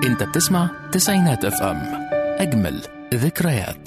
انت بتسمع تسعينات اف ام اجمل ذكريات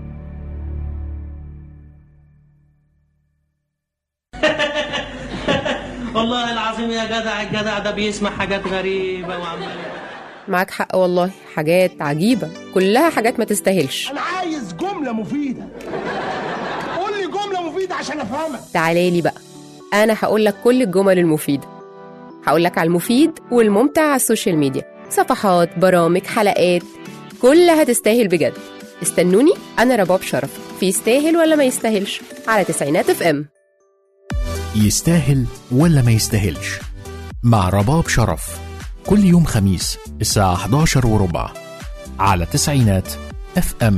والله العظيم يا جدع الجدع ده بيسمع حاجات غريبة وعمال معاك حق والله حاجات عجيبة كلها حاجات ما تستاهلش انا عايز جمله مفيده قول لي جمله مفيده عشان افهمك تعالى لي بقى أنا هقول لك كل الجمل المفيدة هقول لك على المفيد والممتع على السوشيال ميديا صفحات برامج حلقات كلها تستاهل بجد استنوني أنا رباب شرف في يستاهل ولا ما يستاهلش على تسعينات اف ام يستاهل ولا ما يستاهلش مع رباب شرف كل يوم خميس الساعة 11 وربع على تسعينات اف ام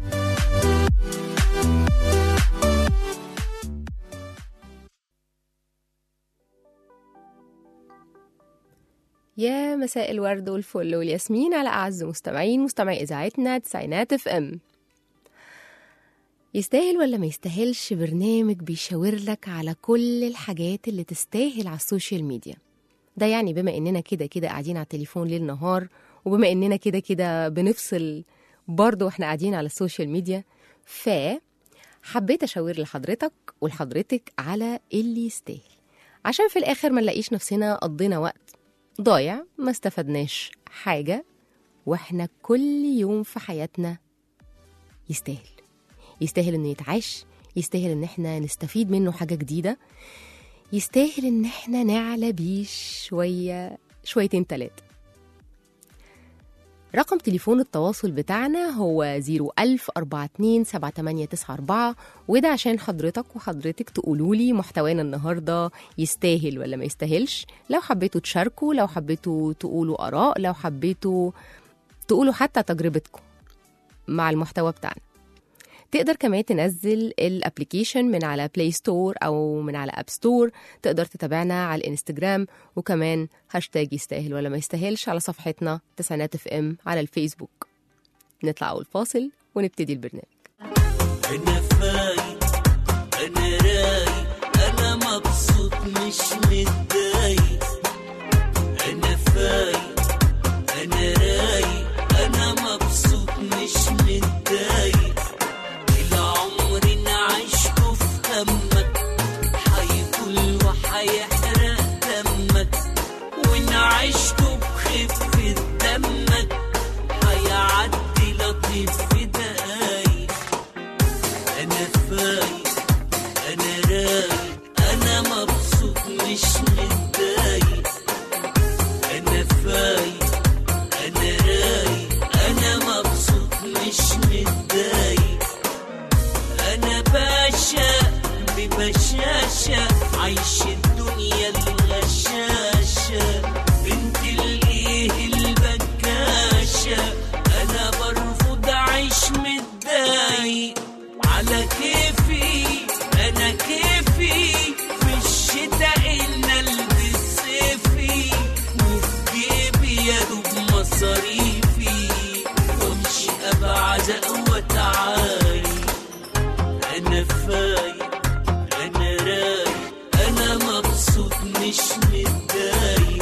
يا مساء الورد والفل والياسمين على أعز مستمعين مستمعي إذاعتنا تسعينات اف ام يستاهل ولا ما يستاهلش برنامج بيشاور لك على كل الحاجات اللي تستاهل على السوشيال ميديا ده يعني بما إننا كده كده قاعدين على التليفون ليل نهار وبما إننا كده كده بنفصل برضه واحنا قاعدين على السوشيال ميديا ف حبيت أشاور لحضرتك ولحضرتك على اللي يستاهل عشان في الآخر ما نلاقيش نفسنا قضينا وقت ضايع ما استفدناش حاجة واحنا كل يوم في حياتنا يستاهل يستاهل انه يتعاش يستاهل ان احنا نستفيد منه حاجة جديدة يستاهل ان احنا نعلى بيه شوية شويتين تلاتة رقم تليفون التواصل بتاعنا هو 010427894 وده عشان حضرتك وحضرتك تقولوا لي محتوانا النهارده يستاهل ولا ما يستاهلش لو حبيتوا تشاركوا لو حبيتوا تقولوا آراء لو حبيتوا تقولوا حتى تجربتكم مع المحتوى بتاعنا تقدر كمان تنزل الابليكيشن من على بلاي ستور او من على اب ستور تقدر تتابعنا على الانستجرام وكمان هاشتاج يستاهل ولا ما يستاهلش على صفحتنا تسعينات اف ام على الفيسبوك نطلع اول فاصل ونبتدي البرنامج انا فايق انا رايق انا مبسوط مش متضايق انا فايق انا رايق انا مبسوط مش متضايق العمر انا عشته في همك هيطول وهيحرق دمك وان عشته بخفة دمك هيعدي لطيف في دقايق انا فايق انا رايق انا مبسوط مش متضايق انا فايق انا رايق انا مبسوط مش متضايق انا باشا ببشاشة عايش الدنيا الغشاشة انت الايه البكاشة انا برفض اعيش متضايق على كيفي انا كيفي في الشتاء ان البس صيفي وفي جيبي يا دوب مصاريفي وامشي ابعد وتعالي انا فايق انا رايق انا مبسوط مش متضايق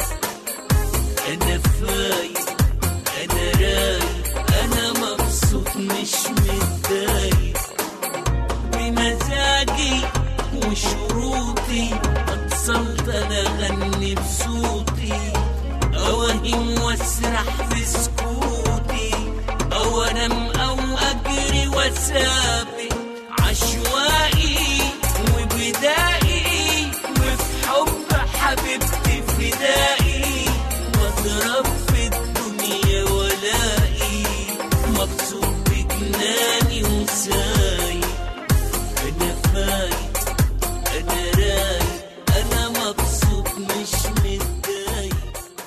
انا فايق انا رايق انا مبسوط مش متضايق بمزاجي وشروطي اتصلت انا اغني بصوتي اوهم واسرح في سكوتي او انام او اجري واسابق عشوائي وبدائي وفي حب حبيبتي فدائي واضرب في الدنيا ولائي مبسوط بجناني وسايق انا فايق انا رايق انا مبسوط مش متضايق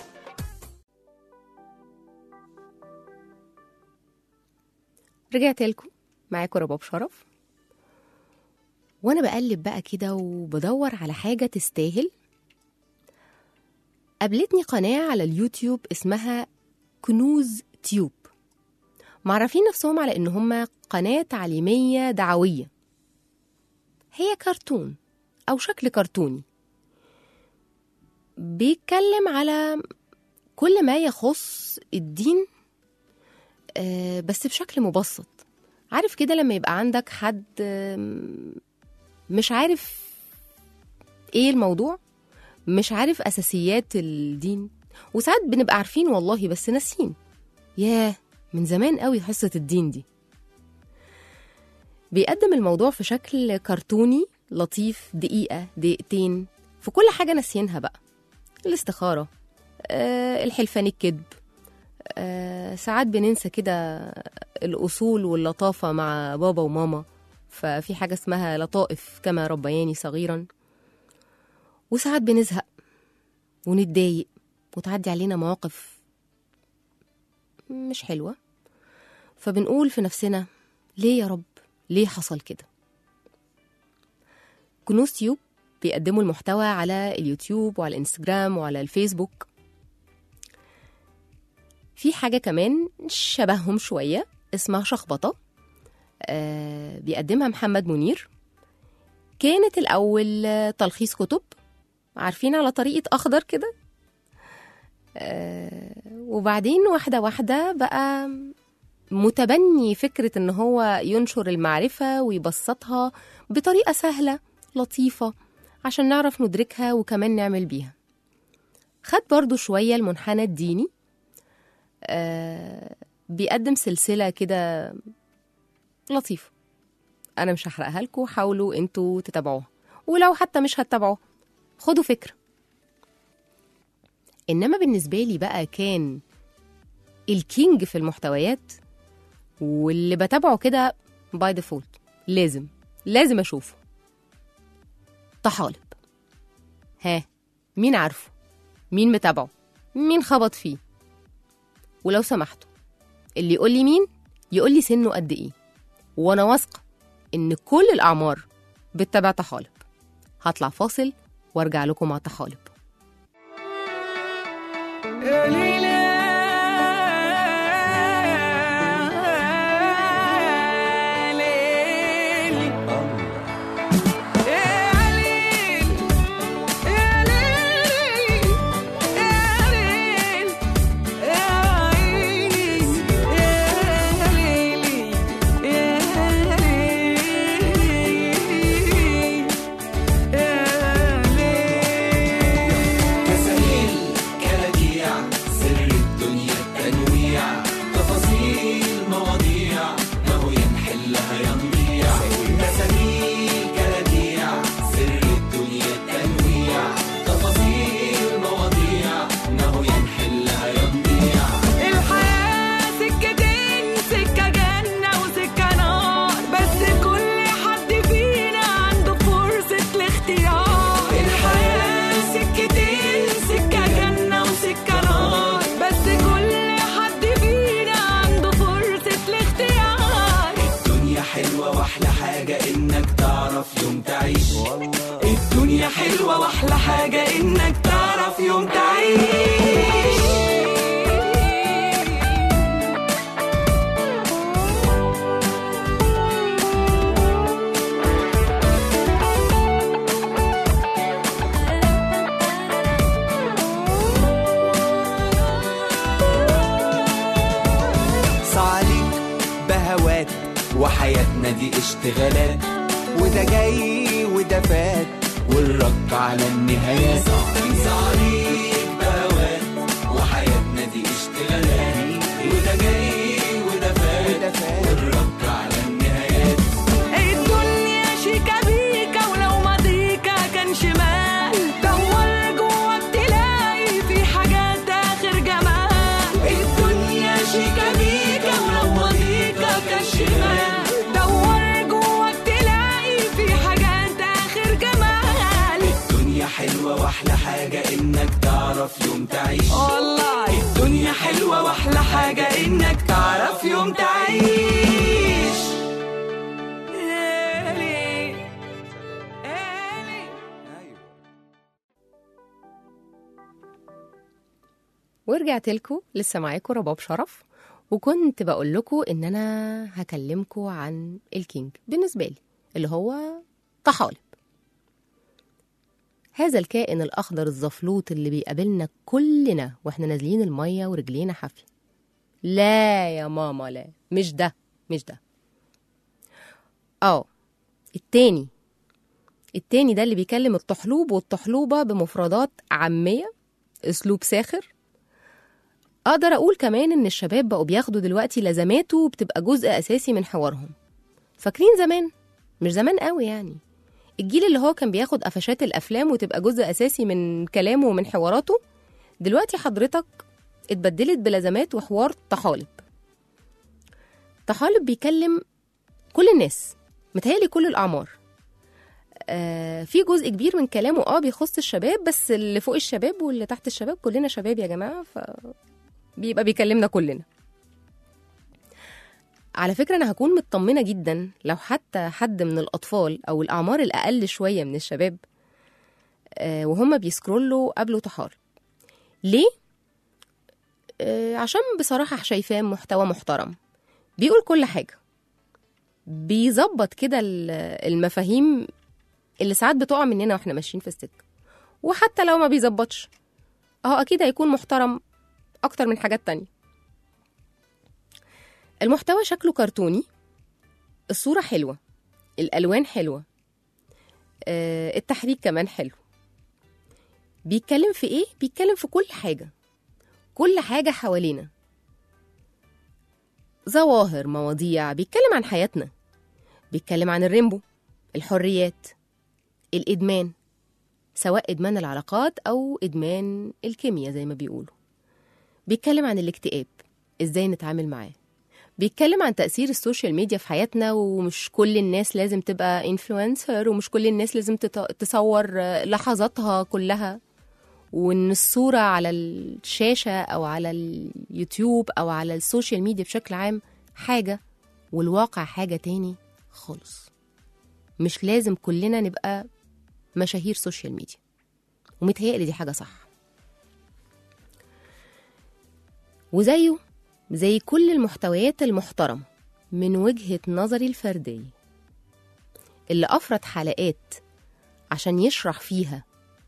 رجعت لكم معاكم رباب شرف وانا بقلب بقى كده وبدور على حاجه تستاهل قابلتني قناه على اليوتيوب اسمها كنوز تيوب معرفين نفسهم على ان هم قناه تعليميه دعويه هي كرتون او شكل كرتوني بيتكلم على كل ما يخص الدين آه، بس بشكل مبسط عارف كده لما يبقى عندك حد آم، مش عارف ايه الموضوع مش عارف اساسيات الدين وساعات بنبقى عارفين والله بس ناسين ياه من زمان قوي حصة الدين دي بيقدم الموضوع في شكل كرتوني لطيف دقيقة دقيقتين في كل حاجة ناسيينها بقى الاستخارة آه الحلفان الكذب آه ساعات بننسى كده الأصول واللطافة مع بابا وماما ففي حاجة اسمها لطائف كما ربياني صغيرا وساعات بنزهق ونتضايق وتعدي علينا مواقف مش حلوة فبنقول في نفسنا ليه يا رب ليه حصل كده كنوز تيوب بيقدموا المحتوى على اليوتيوب وعلى الانستجرام وعلى الفيسبوك في حاجة كمان شبههم شوية اسمها شخبطة آه بيقدمها محمد منير كانت الأول آه، تلخيص كتب عارفين على طريقة أخضر كده آه وبعدين واحدة واحدة بقى متبني فكرة إن هو ينشر المعرفة ويبسطها بطريقة سهلة لطيفة عشان نعرف ندركها وكمان نعمل بيها خد برضو شوية المنحنى الديني آه بيقدم سلسلة كده لطيفة أنا مش هحرقها لكم حاولوا انتوا تتابعوها ولو حتى مش هتتابعوها خدوا فكرة إنما بالنسبة لي بقى كان الكينج في المحتويات واللي بتابعه كده باي ديفولت لازم لازم أشوفه طحالب ها مين عارفه مين متابعه مين خبط فيه ولو سمحتوا اللي يقول لي مين يقول لي سنه قد ايه وانا واثقه ان كل الاعمار بتتابع طحالب هطلع فاصل وارجع لكم مع طحالب كسائل كلاكيع سر الدنيا التنويع تفاصيل مواضيع ما هو ينحلها ينبيع كسائل كلاكيع سر الدنيا التنويع تفاصيل مواضيع ما هو ينحلها ينبيع الحياة سكتين سكة جنة وسكة نار بس كل حد فينا عنده فرصة الاختيار الحياة سكتين سكة جنة وسكة نار بس كل حد فينا عنده فرصة الاختيار الدنيا حلوة واحلى حاجة انك تعرف يوم تعيش الدنيا حلوة واحلى حاجة انك تعرف يوم تعيش صعليك بهوات وحياتنا دي اشتغالات وده جاي وده فات والرد على النهايات صعليك بهوات وحياتنا دي اشتغالات وده جاي وده فات والرد على النهايات الدنيا شيكا بيكا ولو ماضيكا كان شمال دور جواك تلاقي في حاجات اخر جمال الدنيا شيكا بيكا ولو ماضيكا كان شمال دور جواك تلاقي في حاجات اخر جمال الدنيا حلوة واحلى حاجة انك تعرف يوم تعيش والله الدنيا حلوة واحلى حاجة انك تعرف يوم تعيش إلي إلي ورجعت لكم لسه معاكم رباب شرف وكنت بقول لكم ان انا هكلمكم عن الكينج بالنسبه لي اللي هو طحالب هذا الكائن الأخضر الزفلوط اللي بيقابلنا كلنا واحنا نازلين المية ورجلينا حافية لا يا ماما لا مش ده مش ده اه التاني التاني ده اللي بيكلم الطحلوب والطحلوبة بمفردات عامية أسلوب ساخر أقدر أقول كمان إن الشباب بقوا بياخدوا دلوقتي لازماته وبتبقى جزء أساسي من حوارهم فاكرين زمان مش زمان قوي يعني الجيل اللي هو كان بياخد قفشات الأفلام وتبقى جزء أساسي من كلامه ومن حواراته دلوقتي حضرتك اتبدلت بلازمات وحوار طحالب طحالب بيكلم كل الناس متهيألي كل الأعمار آه في جزء كبير من كلامه اه بيخص الشباب بس اللي فوق الشباب واللي تحت الشباب كلنا شباب يا جماعة ف بيبقى بيكلمنا كلنا على فكرة أنا هكون مطمنة جدا لو حتى حد من الأطفال أو الأعمار الأقل شوية من الشباب آه وهم بيسكرولوا قبله طحال ليه؟ آه عشان بصراحة شايفاه محتوى محترم بيقول كل حاجة بيظبط كده ال- المفاهيم اللي ساعات بتقع مننا واحنا ماشيين في السكة وحتى لو ما بيظبطش اهو اكيد هيكون محترم اكتر من حاجات تانية المحتوى شكله كرتوني الصورة حلوة الألوان حلوة آه، التحريك كمان حلو بيتكلم في ايه؟ بيتكلم في كل حاجة كل حاجة حوالينا ظواهر مواضيع بيتكلم عن حياتنا بيتكلم عن الريمبو الحريات الإدمان سواء إدمان العلاقات أو إدمان الكيمياء زي ما بيقولوا بيتكلم عن الاكتئاب إزاي نتعامل معاه بيتكلم عن تأثير السوشيال ميديا في حياتنا ومش كل الناس لازم تبقى انفلونسر ومش كل الناس لازم تت- تصور آه، لحظاتها كلها وإن الصورة على الشاشة أو على اليوتيوب أو على السوشيال ميديا بشكل عام حاجة والواقع حاجة تاني خالص مش لازم كلنا نبقى مشاهير سوشيال ميديا ومتهيألي دي حاجة صح وزيه زي كل المحتويات المحترمة من وجهة نظري الفردية اللي أفرد حلقات عشان يشرح فيها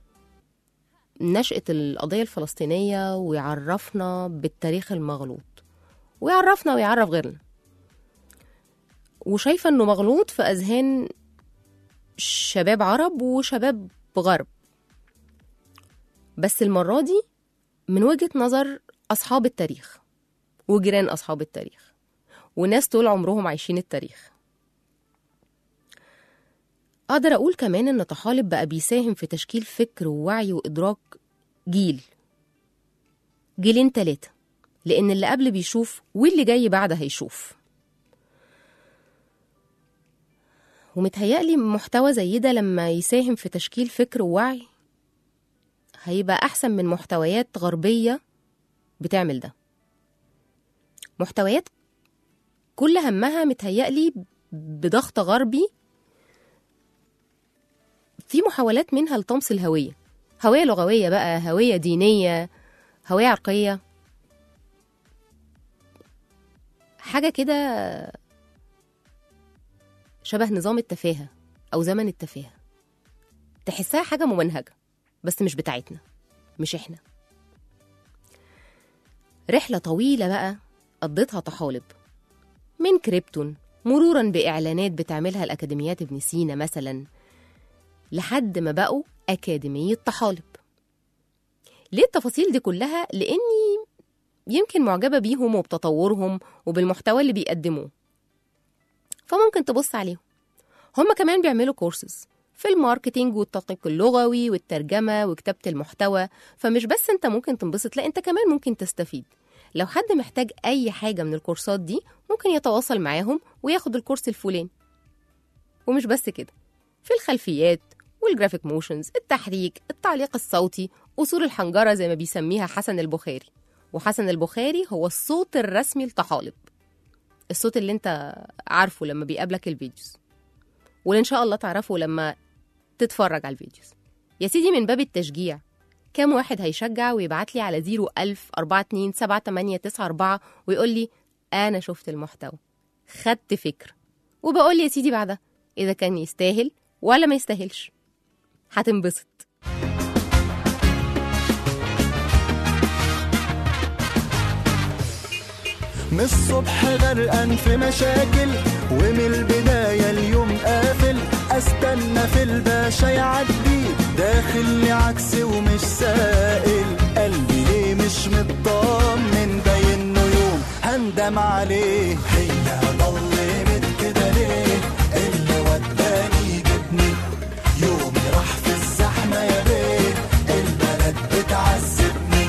نشأة القضية الفلسطينية ويعرفنا بالتاريخ المغلوط ويعرفنا ويعرف غيرنا وشايفة إنه مغلوط في أذهان شباب عرب وشباب غرب بس المرة دي من وجهة نظر أصحاب التاريخ وجيران أصحاب التاريخ وناس طول عمرهم عايشين التاريخ أقدر أقول كمان إن طحالب بقى بيساهم في تشكيل فكر ووعي وإدراك جيل جيلين تلاتة لأن اللي قبل بيشوف واللي جاي بعد هيشوف ومتهيألي محتوى زي ده لما يساهم في تشكيل فكر ووعي هيبقى أحسن من محتويات غربية بتعمل ده محتويات كل همها متهيألي بضغط غربي في محاولات منها لطمس الهوية هوية لغوية بقى هوية دينية هوية عرقية حاجة كده شبه نظام التفاهة أو زمن التفاهة تحسها حاجة ممنهجة بس مش بتاعتنا مش إحنا رحلة طويلة بقى قضيتها طحالب من كريبتون مرورا بإعلانات بتعملها الأكاديميات ابن سينا مثلا لحد ما بقوا أكاديمية طحالب ليه التفاصيل دي كلها؟ لأني يمكن معجبة بيهم وبتطورهم وبالمحتوى اللي بيقدموه فممكن تبص عليهم هما كمان بيعملوا كورسز في الماركتينج والتدقيق اللغوي والترجمة وكتابة المحتوى فمش بس انت ممكن تنبسط لا انت كمان ممكن تستفيد لو حد محتاج أي حاجة من الكورسات دي ممكن يتواصل معاهم وياخد الكورس الفلاني ومش بس كده في الخلفيات والجرافيك موشنز التحريك التعليق الصوتي أصول الحنجرة زي ما بيسميها حسن البخاري وحسن البخاري هو الصوت الرسمي لطحالب الصوت اللي انت عارفه لما بيقابلك الفيديوز واللي ان شاء الله تعرفه لما تتفرج على الفيديوز يا سيدي من باب التشجيع كام واحد هيشجع ويبعت لي على 01000 42 7894 ويقول لي انا شفت المحتوى خدت فكرة وبقول لي يا سيدي بعدها اذا كان يستاهل ولا ما يستاهلش هتنبسط من الصبح غرقان في مشاكل ومن البداية اليوم قافل استنى في الباشا يعدي داخل لي عكس ومش سائل قلبي ليه مش مطمن باين له يوم هندم عليه هي ضلمت كده ليه اللي وداني جبني يومي راح في الزحمة يا بيه البلد بتعذبني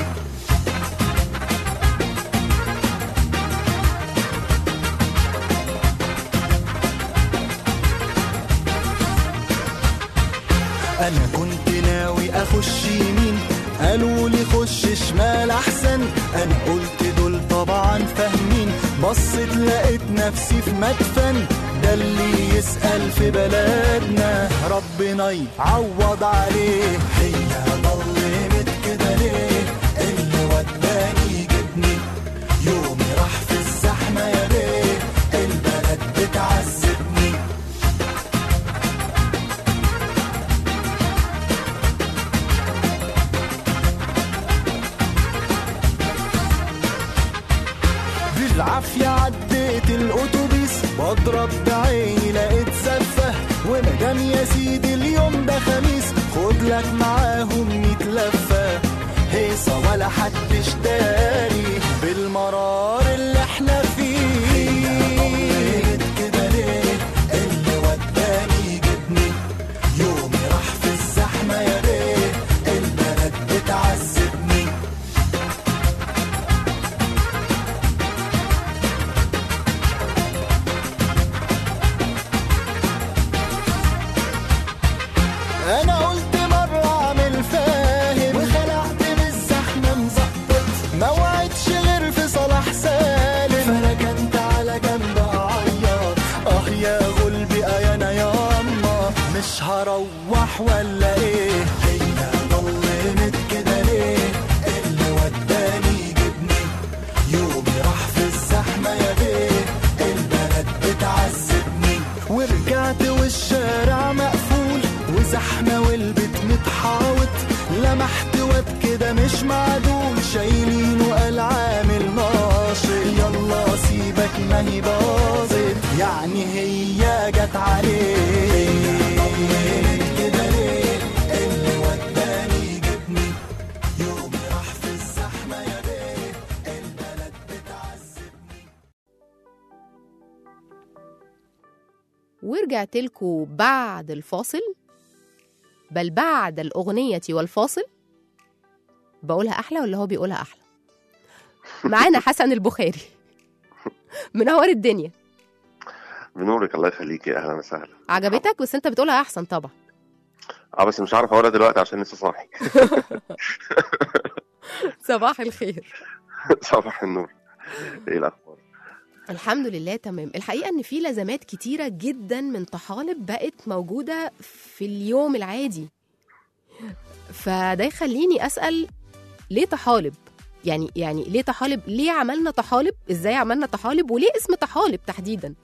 انا كنت ناوي اخش يمين قالوا لي خش شمال احسن انا قلت دول طبعا فاهمين بصيت لقيت نفسي في مدفن ده اللي يسأل في بلدنا ربنا يعوض عليه هي ضلمت كده ليه اللي وداني جبني يومي راح في الزحمة يا بيه البلد بتعذبني بالعافية عديت الأتوبيس بضرب بعيني لقيت زفة ومدام يا سيدي اليوم ده خميس خد لك معاهم ميت لفة هيصة ولا حدش داري بالمرار اللي احنا فيه كده ليه اللي وداني جبني يومي راح في الزحمة يا بيه البلد بتعذبني انا قلت مرة اعمل فاهم وخلعت من الزحمة مظبط ما وعدش غير في صلاح سالم فركنت على جنب اعيط اه يا غلبي اه انا ياما مش هروح ولا ايه هي ضلمت كده ليه اللي وداني جبني يومي راح في الزحمة يا بيه البلد بتعذبني ورجعت والشارع مقفول وزحمة والبيت متحاوط لمحت واد كده مش معدول شايلينه قال عامل ناشط يلا سيبك ما هي باظت يعني هي جت عليه كده ليه اللي وداني جبني يومي راح في الزحمة يا بيه البلد بتعذبني ورجعت لكم بعد الفاصل بل بعد الأغنية والفاصل بقولها أحلى ولا هو بيقولها أحلى معانا حسن البخاري منور الدنيا بنورك الله يخليكي اهلا وسهلا عجبتك بس انت بتقولها احسن طبعا اه بس مش عارف اقولها دلوقتي عشان لسه صاحي صباح الخير صباح النور ايه الاخبار الحمد لله تمام الحقيقة ان في لازمات كتيرة جدا من طحالب بقت موجودة في اليوم العادي فده يخليني اسأل ليه طحالب يعني يعني ليه طحالب ليه عملنا طحالب ازاي عملنا طحالب وليه اسم طحالب تحديدا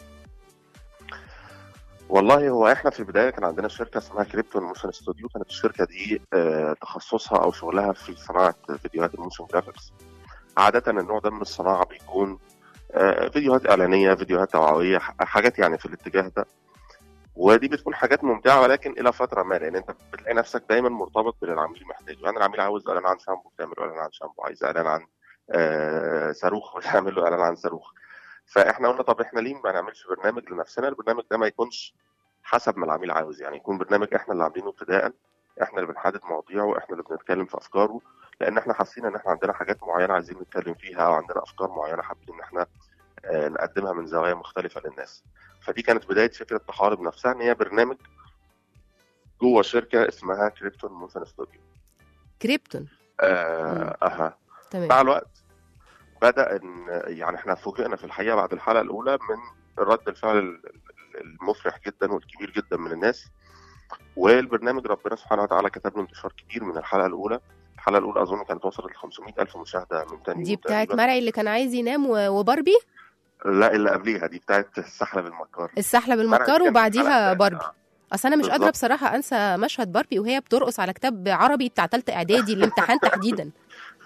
والله هو احنا في البدايه كان عندنا شركه اسمها كريبتو موشن استوديو كانت الشركه دي آه، تخصصها او شغلها في صناعه فيديوهات الموشن جرافيكس عاده النوع ده من الصناعه بيكون آه، فيديوهات اعلانيه فيديوهات توعويه ح- حاجات يعني في الاتجاه ده ودي بتكون حاجات ممتعه ولكن الى فتره ما لان انت بتلاقي نفسك دايما مرتبط باللي العميل محتاجه يعني العميل عاوز اعلان عن شامبو تعمل له اعلان عن شامبو عايز اعلان عن آه، صاروخ وتعمل له اعلان عن صاروخ فاحنا قلنا طب احنا ليه ما نعملش برنامج لنفسنا البرنامج ده ما يكونش حسب ما العميل عاوز يعني يكون برنامج احنا اللي عاملينه ابتداء احنا اللي بنحدد مواضيعه احنا اللي بنتكلم في افكاره لان احنا حاسين ان احنا عندنا حاجات معينه عايزين نتكلم فيها او عندنا افكار معينه حابين ان احنا آه، نقدمها من زوايا مختلفه للناس فدي كانت بدايه فكره تحارب نفسها ان هي برنامج جوه شركه اسمها كريبتون موشن استوديو كريبتون آه اها مع تمام الوقت بدا ان يعني احنا فوجئنا في الحقيقه بعد الحلقه الاولى من رد الفعل ال- ال- المفرح جدا والكبير جدا من الناس والبرنامج ربنا سبحانه وتعالى كتب له انتشار كبير من الحلقه الاولى الحلقه الاولى اظن كانت وصلت ل 500 الف مشاهده من تاني دي يوم بتاعت تقريباً. مرعي اللي كان عايز ينام و- وباربي لا اللي قبليها دي بتاعت السحله بالمكار السحلة مرعي بالمكار كانت وبعديها الحلقة باربي التانية. اصل انا مش قادره بالظبط. بصراحه انسى مشهد باربي وهي بترقص على كتاب عربي بتاع تالتة اعدادي الامتحان تحديدا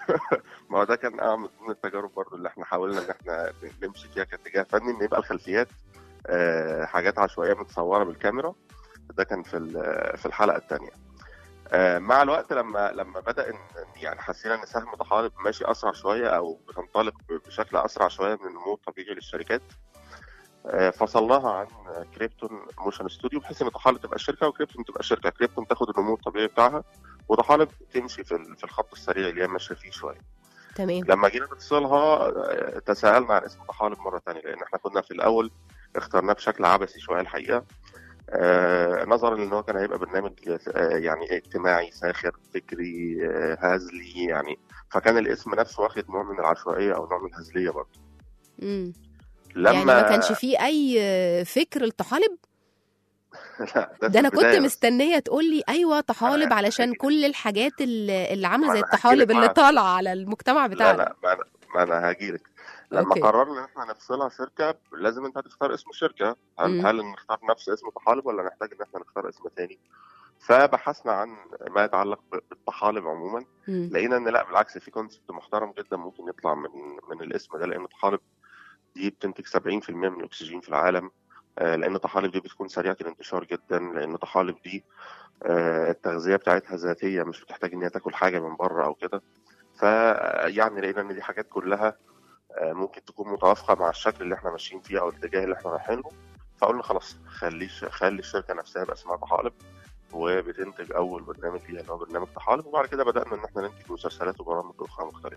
ما هو ده كان اه من ضمن التجارب برضو اللي احنا حاولنا ان احنا نمشي فيها كاتجاه فني ان يبقى الخلفيات آه، حاجات عشوائيه متصوره بالكاميرا ده كان في ال- في الحلقه الثانيه مع الوقت لما لما بدا إن يعني حسينا ان سهم طحالب ماشي اسرع شويه او بتنطلق بشكل اسرع شويه من النمو الطبيعي للشركات آه، فصلناها عن كريبتون موشن ستوديو بحيث ان طحالب تبقى شركه وكريبتون تبقى شركه كريبتون تاخد النمو الطبيعي بتاعها وطحالب تمشي في ال- في الخط السريع اللي هي ماشيه فيه شويه تمام لما جينا نفصلها آه، تساءلنا عن اسم طحالب مره ثانيه لان احنا كنا في الاول اخترناه بشكل عبثي شويه الحقيقه آه، نظرا لان هو كان هيبقى برنامج آه، يعني اجتماعي ساخر فكري آه، هزلي يعني فكان الاسم نفسه واخد نوع من العشوائيه او نوع من الهزليه برضه مم. لما يعني ما كانش فيه اي فكر الطحالب لا ده ده, انا في كنت البداية بس. مستنيه تقول لي ايوه طحالب أنا علشان هحكي- كل الحاجات اللي اللي عامله ما زي أنا هحكي الطحالب لك اللي بقى. طالعه على المجتمع لا بتاعنا لا ما انا ما انا هاجيلك لما أوكي. قررنا ان احنا نفصلها شركه لازم انت هتختار اسم الشركه هل مم. هل نختار نفس اسم طحالب ولا نحتاج ان احنا نختار اسم تاني فبحثنا عن ما يتعلق ب- بالطحالب عموما مم. لقينا ان لا بالعكس في كونسبت محترم جدا ممكن يطلع من من الاسم ده لان طحالب دي بتنتج 70% من الاكسجين في العالم آه، لان طحالب دي بتكون سريعه الانتشار جدا لان طحالب دي آه، التغذيه بتاعتها ذاتيه مش بتحتاج ان هي تاكل حاجه من بره او كده فيعني لقينا ان دي حاجات كلها آه، ممكن تكون متوافقه مع الشكل اللي احنا ماشيين فيه او الاتجاه اللي احنا رايحين له فقلنا خلاص خلي خلي الشركه نفسها يبقى اسمها طحالب وبتنتج اول برنامج ليها اللي هو برنامج طحالب وبعد كده بدانا ان احنا ننتج مسلسلات وبرامج اخرى مختلفه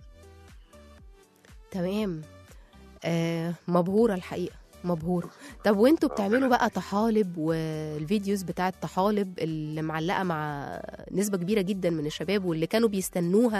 تمام آه مبهوره الحقيقه مبهوره طب وانتوا بتعملوا بقى طحالب والفيديوز بتاعت طحالب اللي معلقه مع نسبه كبيره جدا من الشباب واللي كانوا بيستنوها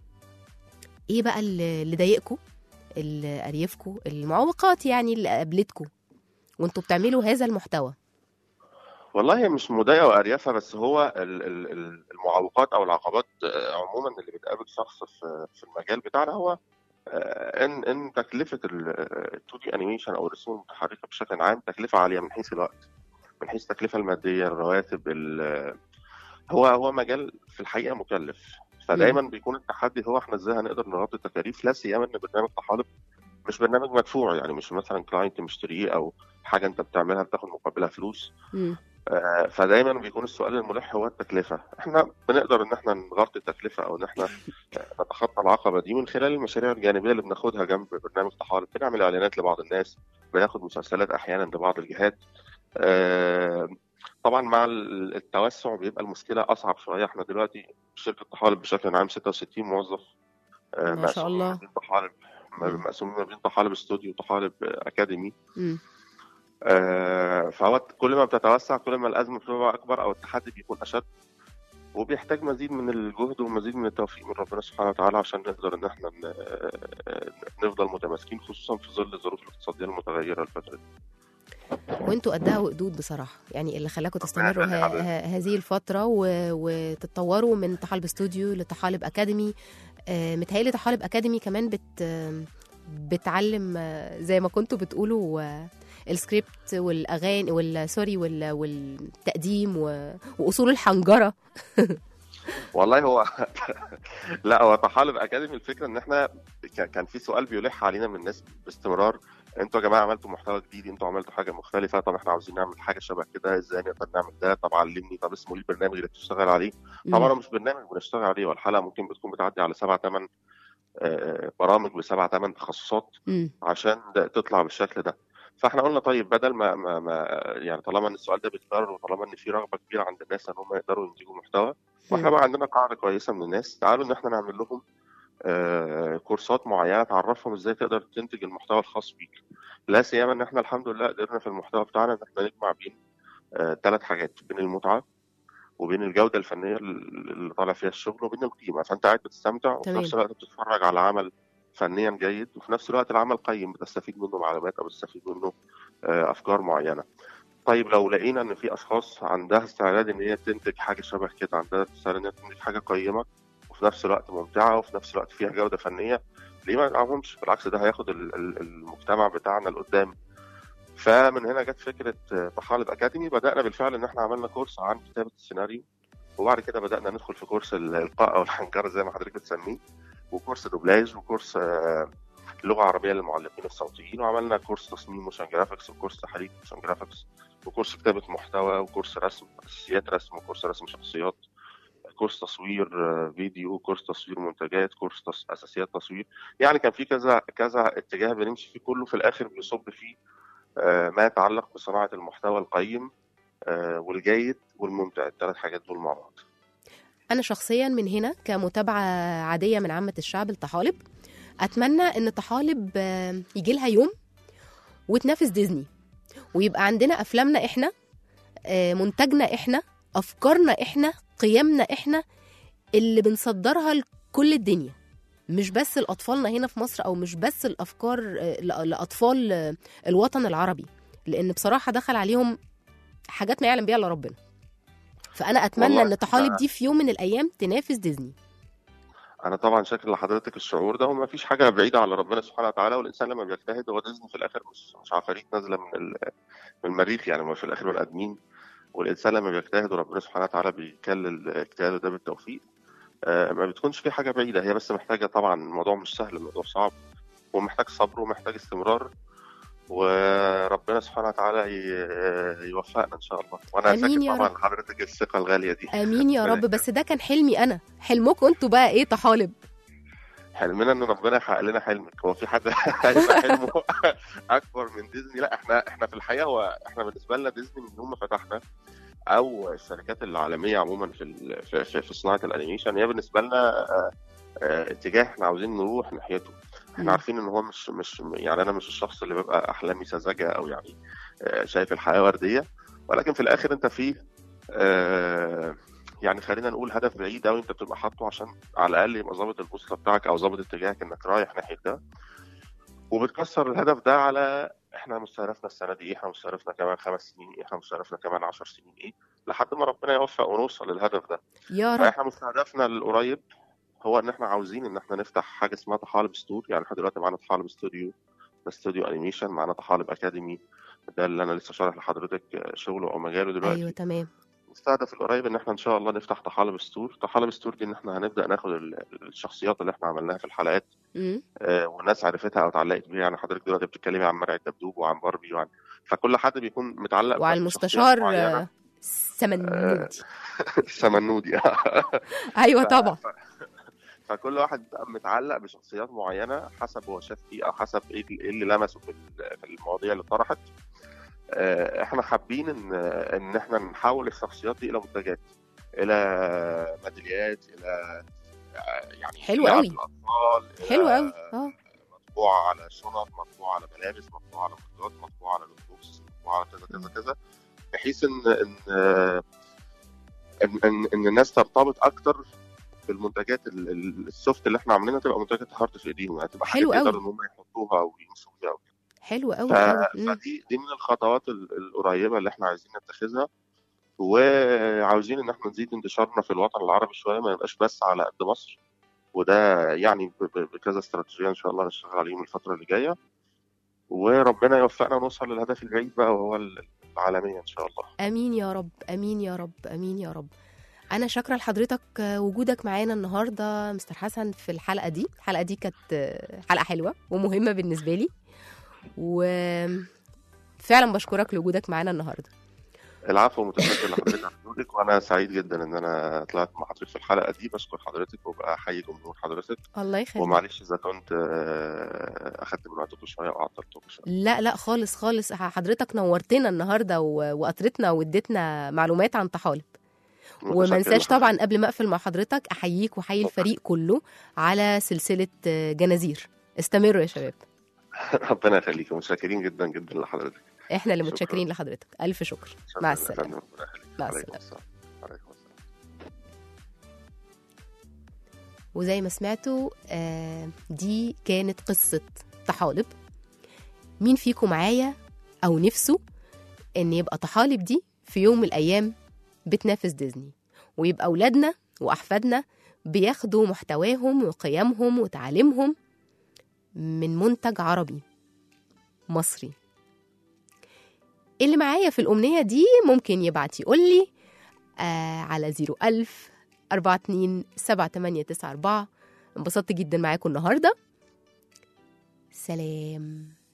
ايه بقى اللي اللي ضايقكم اللي قريفكم المعوقات يعني اللي قابلتكم وانتوا بتعملوا هذا المحتوى والله هي مش مضايقه واريافه بس هو ال- ال- ال- المعوقات او العقبات آه، عموما اللي بتقابل شخص في في المجال بتاعنا هو آه، ان ان تكلفه ال 2 دي انيميشن او الرسوم المتحركه بشكل عام تكلفه عاليه من حيث الوقت من حيث التكلفه الماديه الرواتب ال- هو هو مجال في الحقيقه مكلف فدايما بيكون التحدي هو احنا ازاي هنقدر نغطي التكاليف لا سيما ان برنامج طحالب مش برنامج مدفوع يعني مش مثلا كلاينت مشتريه او حاجه انت بتعملها بتاخد مقابلها فلوس مم. آه، فدايما بيكون السؤال الملح هو التكلفه احنا بنقدر ان احنا نغطي التكلفه او ان احنا آه، نتخطى العقبه دي من خلال المشاريع الجانبيه اللي بناخدها جنب برنامج طحالب بنعمل اعلانات لبعض الناس بناخد مسلسلات احيانا لبعض الجهات آه، طبعا مع ال- التوسع بيبقى المشكله اصعب شويه احنا دلوقتي شركه طحالب بشكل عام 66 موظف آه، ما شاء مقسومين ما الله. بين طحالب مقسومين ما بين طحالب استوديو وطحالب آه، اكاديمي مم. آه، فهو كل ما بتتوسع كل ما الازمه بتبقى اكبر او التحدي بيكون اشد وبيحتاج مزيد من الجهد ومزيد من التوفيق من ربنا سبحانه وتعالى عشان نقدر ان احنا ن- آه، نفضل متماسكين خصوصا في ظل الظروف الاقتصاديه المتغيره الفتره دي. وانتوا قدها وقدود بصراحه يعني اللي خلاكم تستمروا يخلي ه- حضرتك. ه- هذه الفتره و... وتتطوروا من طحالب استوديو لطحالب اكاديمي آه متهيألي طحالب اكاديمي كمان بت آه، بتعلم آه، زي ما كنتوا بتقولوا آه، السكريبت والاغاني وال سوري وال... والتقديم و... واصول الحنجره والله هو لا هو طحالب اكاديمي الفكره ان احنا ك- كان في سؤال بيلح علينا من الناس باستمرار انتوا يا جماعه عملتوا محتوى جديد انتوا عملتوا حاجه مختلفه طب احنا عاوزين نعمل حاجه شبه كده ازاي نقدر نعمل ده طب علمني طب اسمه ايه البرنامج اللي بتشتغل عليه طبعا هو مش برنامج بنشتغل عليه والحلقه ممكن بتكون بتعدي على سبع ثمان برامج بسبع ثمان تخصصات مم. عشان ده تطلع بالشكل ده فاحنا قلنا طيب بدل ما, ما, ما يعني طالما ان السؤال ده بيتكرر وطالما ان في رغبه كبيره عند الناس ان هم يقدروا ينتجوا محتوى واحنا بقى عندنا قاعده كويسه من الناس تعالوا ان احنا نعمل لهم آه، كورسات معينه تعرفهم ازاي تقدر تنتج المحتوى الخاص بيك لا سيما ان احنا الحمد لله قدرنا في المحتوى بتاعنا ان احنا نجمع بين ثلاث حاجات بين المتعه وبين الجوده الفنيه اللي طالع فيها الشغل وبين القيمه فانت قاعد بتستمتع وفي تمام. نفس الوقت بتتفرج على عمل فنيا جيد وفي نفس الوقت العمل قيم بتستفيد منه معلومات او بتستفيد منه آه، افكار معينه طيب لو لقينا ان في اشخاص عندها استعداد ان هي تنتج حاجه شبه كده عندها استعداد ان هي تنتج حاجه قيمه وفي نفس الوقت ممتعه وفي نفس الوقت فيها جوده فنيه ليه ما نلعبهمش بالعكس ده هياخد ال- ال- المجتمع بتاعنا لقدام فمن هنا جت فكره آه، طحالب اكاديمي بدانا بالفعل ان احنا عملنا كورس عن كتابه السيناريو وبعد كده بدانا ندخل في كورس الالقاء او الحنجره زي ما حضرتك بتسميه وكورس دوبلاج وكورس آه، لغه عربيه للمعلقين الصوتيين وعملنا كورس تصميم موشن جرافيكس وكورس تحريك موشن جرافيكس وكورس كتابه محتوى وكورس رسم اساسيات رسم وكورس رسم شخصيات كورس تصوير آه، فيديو كورس تصوير منتجات كورس تص... اساسيات تصوير يعني كان في كذا كذا اتجاه بنمشي فيه كله في الاخر بيصب فيه آه، ما يتعلق بصناعه المحتوى القيم آه، والجيد والممتع الثلاث حاجات دول مع بعض انا شخصيا من هنا كمتابعه عاديه من عامه الشعب لطحالب اتمنى ان طحالب آه، يجي لها يوم وتنافس ديزني ويبقى عندنا افلامنا احنا آه، منتجنا احنا افكارنا احنا قيمنا احنا اللي بنصدرها لكل الدنيا مش بس لاطفالنا هنا في مصر او مش بس الافكار آه، ل- لاطفال آه، الوطن العربي لان بصراحه دخل عليهم حاجات ما يعلم بيها الا ربنا فانا اتمنى والله ان طحالب أنا- دي في يوم من الايام تنافس ديزني انا طبعا شاكر لحضرتك الشعور ده وما فيش حاجه بعيده على ربنا سبحانه وتعالى والانسان لما بيجتهد هو ديزني في الاخر مش مش عفاريت نازله من ال- من المريخ يعني ما في الاخر بني ادمين والانسان لما بيجتهد وربنا سبحانه وتعالى بيكلل اجتهاده ده بالتوفيق آه، ما بتكونش في حاجه بعيده هي بس محتاجه طبعا الموضوع مش سهل الموضوع صعب ومحتاج صبر ومحتاج استمرار وربنا سبحانه وتعالى ي- يوفقنا ان شاء الله وانا آمين شاكر يا طبعا رب. لحضرتك الثقه الغاليه دي امين يا ربنا رب بس ده كان حلمي انا حلمكم انتوا بقى ايه طحالب حلمنا ان ربنا يحقق لنا حلمك هو في حد هيبقى حلمه اكبر من ديزني لا احنا احنا في الحقيقه هو احنا بالنسبه لنا ديزني من يوم ما فتحنا او الشركات العالميه عموما في ال- في, في, في صناعه الانيميشن هي بالنسبه لنا آه، آه، اتجاه احنا عاوزين نروح ناحيته مم. احنا عارفين ان هو مش مش يعني انا مش الشخص اللي بيبقى احلامي سذجه او يعني آه، شايف الحياه ورديه ولكن في الاخر انت فيه آه، يعني خلينا نقول هدف بعيد قوي انت بتبقى حاطه عشان على الاقل يبقى ظابط البوصله بتاعك او ظابط اتجاهك انك رايح ناحيه ده وبتكسر الهدف ده على احنا مستهدفنا السنه دي ايه احنا مستهدفنا كمان خمس سنين ايه احنا مستهدفنا كمان عشر سنين ايه لحد ما ربنا يوفق ونوصل للهدف ده يا رب فاحنا مستهدفنا القريب هو ان احنا عاوزين ان احنا نفتح حاجه اسمها طحالب ستور يعني احنا دلوقتي معانا طحالب ستوديو ده استوديو انيميشن معانا طحالب اكاديمي ده اللي انا لسه شارح لحضرتك شغله او مجاله دلوقتي ايوه تمام مستهدف القريب ان احنا ان شاء الله نفتح طحالب ستور طحالب ستور دي ان احنا هنبدا ناخد ال- الشخصيات اللي احنا عملناها في الحلقات مم. آه، والناس عرفتها او اتعلقت بيها يعني حضرتك دلوقتي بتتكلمي عن مرعي الدبدوب وعن باربي وعن فكل حد بيكون متعلق وعلى بشخصيات المستشار معينة. آه، سمنودي سمنودي ايوه ف- طبعا ف- فكل واحد بقى متعلق بشخصيات معينه حسب هو شاف ايه او حسب ايه إيه اللي لمسه في ال- في المواضيع اللي طرحت آه، احنا حابين ان ان احنا نحول الشخصيات دي الى منتجات الى ميداليات الى آه، يعني حلو لعب قوي. الاطفال إلى حلو قوي اه مطبوعه على شنط مطبوعه على ملابس مطبوعه على مطبوعات مطبوعه على لوكس مطبوعه على كذا كذا كذا بحيث ان ان آه، ان, إن, إن الناس ترتبط اكتر بالمنتجات ال- ال- السوفت اللي احنا عاملينها تبقى منتجات هارد في ايديهم يعني تبقى حلو حاجات قوي. يقدروا ان هم يحطوها ويمشوا بيها وكده. حلو قوي ف- قوي فدي دي من الخطوات ال- القريبه اللي احنا عايزين نتخذها وعاوزين ان احنا نزيد انتشارنا في الوطن العربي شويه ما يبقاش بس على قد مصر وده يعني ب- ب- بكذا استراتيجيه ان شاء الله نشتغل عليهم الفتره اللي جايه وربنا يوفقنا ونوصل للهدف البعيد بقى وهو العالميه ان شاء الله امين يا رب امين يا رب امين يا رب انا شاكره لحضرتك آه، وجودك معانا النهارده مستر حسن في الحلقه دي الحلقه دي كانت آه، حلقه حلوه ومهمه بالنسبه لي وفعلا بشكرك لوجودك معانا النهارده العفو متشكر لحضرتك على وجودك وانا سعيد جدا ان انا طلعت مع حضرتك في الحلقه دي بشكر حضرتك وبقى احيي جمهور حضرتك الله يخليك ومعلش اذا كنت آه، اخدت من وقتكم شويه وعطلتكم شويه لا لا خالص خالص حضرتك نورتنا النهارده و- وقطرتنا واديتنا معلومات عن طحالب وما متشكر انساش لحضرتك. طبعا قبل ما اقفل مع حضرتك احييك واحيي الفريق كله على سلسله آه، جنازير استمروا يا شباب ربنا يخليك متشكرين جدا جدا لحضرتك احنا اللي شكراً. متشكرين لحضرتك الف شكر شكراً مع يا السلامه فندم. ربنا يخليك. مع عليكم السلامة. السلام عليكم السلام وزي ما سمعتوا آه، دي كانت قصة طحالب مين فيكم معايا أو نفسه إن يبقى طحالب دي في يوم من الأيام بتنافس ديزني ويبقى أولادنا وأحفادنا بياخدوا محتواهم وقيمهم وتعاليمهم من منتج عربي مصري اللي معايا في الأمنية دي ممكن يبعت يقول لي آه على 01000 42 7894 انبسطت جدا معاكم النهارده سلام